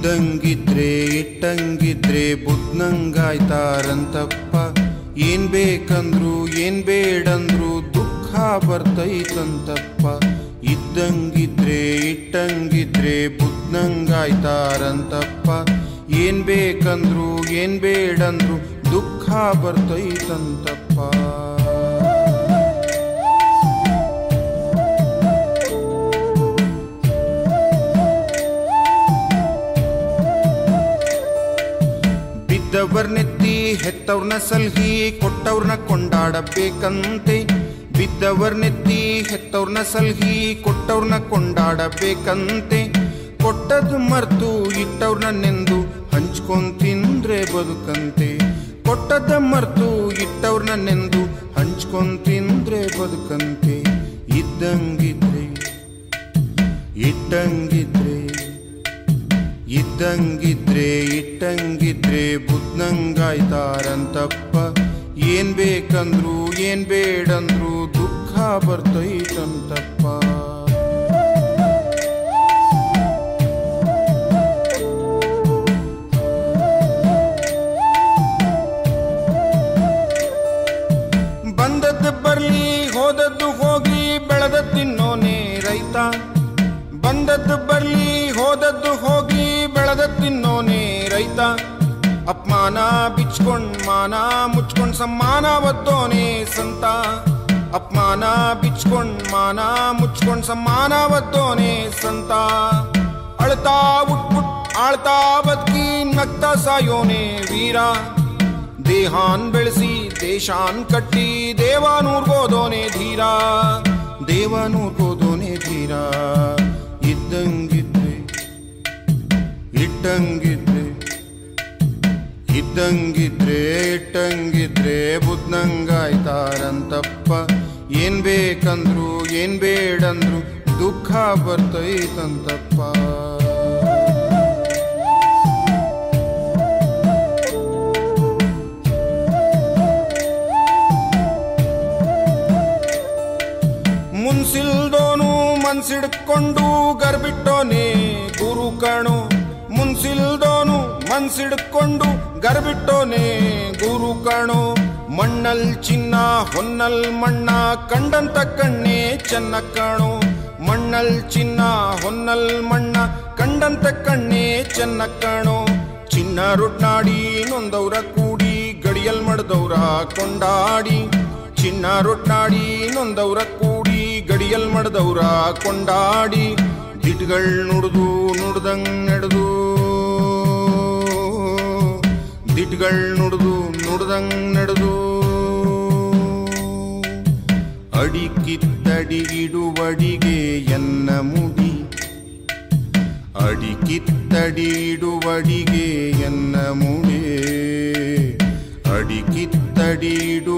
ಇದ್ದಂಗಿದ್ರೆ ಇಟ್ಟಂಗಿದ್ರೆ ಬುದ್ನಂಗಾಯ್ತಾರಂತಪ್ಪ ಏನ್ ಬೇಕಂದ್ರು ಏನ್ ಬೇಡಂದ್ರು ದುಃಖ ಬರ್ತೈತಂತಪ್ಪ ಇದ್ದಂಗಿದ್ರೆ ಇಟ್ಟಂಗಿದ್ರೆ ಬುದ್ನಂಗಾಯ್ತಾರಂತಪ್ಪ ಏನ್ ಬೇಕಂದ್ರು ಏನ್ ಬೇಡಂದ್ರು ದುಃಖ ಬರ್ತೈತಂತಪ್ಪ ಬಿದ್ದವರ್ನೆತ್ತಿ ಹೆತ್ತವ್ರನ್ನ ಸಲ್ಹಿ ಕೊಟ್ಟವ್ರನ್ನ ಕೊಂಡಾಡಬೇಕಂತೆ ಬಿದ್ದವರ್ನೆತ್ತಿ ಹೆತ್ತವ್ರನ್ನ ಸಲ್ಹಿ ಕೊಟ್ಟವ್ರನ್ನ ಕೊಂಡಾಡಬೇಕಂತೆ ಕೊಟ್ಟದ್ದು ಮರ್ತು ಇಟ್ಟವ್ರನ್ನ ನೆಂದು ಹಂಚ್ಕೊಂಡ್ ತಿಂದ್ರೆ ಬದುಕಂತೆ ಕೊಟ್ಟದ ಮರ್ತು ಇಟ್ಟವ್ರನ್ನ ನೆಂದು ಹಂಚ್ಕೊಂಡ್ ತಿಂದ್ರೆ ಬದುಕಂತೆ ಇದ್ದಂಗಿದ್ರೆ ಇಟ್ಟಂಗಿದ್ರೆ ಇದ್ದಂಗಿದ್ರೆ ಇಟ್ಟಂಗಿದ್ರೆ ಬುದ್ನಂಗಾಯ್ತಾರಂತಪ್ಪ ಏನ್ ಬೇಕಂದ್ರು ಏನ್ ಬೇಡಂದ್ರು ದುಃಖ ಬರ್ತೈತಂತಪ್ಪ ಬಂದದ್ದು ಬರ್ಲಿ ಹೋದದ್ದು ಹೋಗಿ ಬೆಳೆದ ತಿನ್ನೋನೇ ರೈತ ಬಂದದ್ದು ಬರ್ಲಿ ಹೋದದ್ದು ಹೋಗಿ ಬೆಳೆದ ತಿನ್ನೋನೇ ರೈತ ಅಪಮಾನ ಬಿಚ್ಕೊಂಡ್ ಮಾನ ಮುಚ್ಕೊಂಡ್ ಸಮ್ಮಾನ ಒದ್ದೋನೇ ಸಂತ ಅಪಮಾನ ಬಿಚ್ಕೊಂಡ್ ಮಾನ ಮುಚ್ಕೊಂಡ್ ಸಮ್ಮಾನ ಒದ್ದೋನೇ ಸಂತ ಅಳ್ತಾ ಉಟ್ಬಿಟ್ ಆಳ್ತಾ ಬದುಕಿ ನಗ್ತಾ ಸಾಯೋನೇ ವೀರ ದೇಹಾನ್ ಬೆಳೆಸಿ ದೇಶಾನ್ ಕಟ್ಟಿ ದೇವಾನೂರ್ಗೋದೋನೆ ಧೀರ ದೇವಾನೂರ್ಗೋದೋನೆ ಧೀರ ಇದ್ದಂಗಿದ್ರೆ ಇಟ್ಟಂಗಿದ್ರೆ ಇದ್ದಂಗಿದ್ರೆ ಇಟ್ಟಂಗಿದ್ರೆ ಬುದ್ನಂಗಾಯ್ತಾರಂತಪ್ಪ ಏನ್ ಬೇಕಂದ್ರು ಏನ್ ಬೇಡಂದ್ರು ದುಃಖ ಬರ್ತೈತಂತಪ್ಪ ಮುನ್ಸಿಲ್ದೋನು ಮನ್ಸಿಡ್ಕೊಂಡು ಗರ್ಬಿಟ್ಟೋನೆ ಗುರು ಕಣು ಮುನ್ಸಿಲ್ದೋನು ಮನ್ಸಿಡ್ಕೊಂಡು ಗರ್ಬಿಟ್ಟೋನೆ ಗುರು ಕಣು ಮಣ್ಣಲ್ ಚಿನ್ನ ಹೊನ್ನಲ್ ಮಣ್ಣ ಕಂಡಂತ ಕಣ್ಣೇ ಚೆನ್ನ ಕಾಣು ಮಣ್ಣಲ್ ಚಿನ್ನ ಹೊನ್ನಲ್ ಮಣ್ಣ ಕಂಡಂತ ಕಣ್ಣೇ ಚೆನ್ನ ಕಾಣು ಚಿನ್ನ ರೊಟ್ನಾಡಿ ನೊಂದವ್ರ ಕೂಡಿ ಗಡಿಯಲ್ ಮಡ್ದವ್ರ ಕೊಂಡಾಡಿ ಚಿನ್ನ ರೊಟ್ನಾಡಿ ನೊಂದವ್ರ ಕೂಡಿ ಗಡಿಯಲ್ ಮಡ್ದವ್ರ ಕೊಂಡಾಡಿ ದಿಟ್ಗಳ್ ನುಡ್ದು ನುಡ್ದಂಗ್ ನಡೆದು ದಿಟ್ಗಳ್ ನುಡ್ದು ನುಡ್ದಂಗ್ ನಡೆದು ಅಡಿಕಿತ್ತಡಿಗಿಡುವಡಿಗೆ ಎನ್ನ ಮುಡಿ ಅಡಿಕಿತ್ತಡಿಡುವಡಿಗೆ ಎನ್ನ ಮುಡಿ ಅಡಿಕಿತ್ತಡಿಡು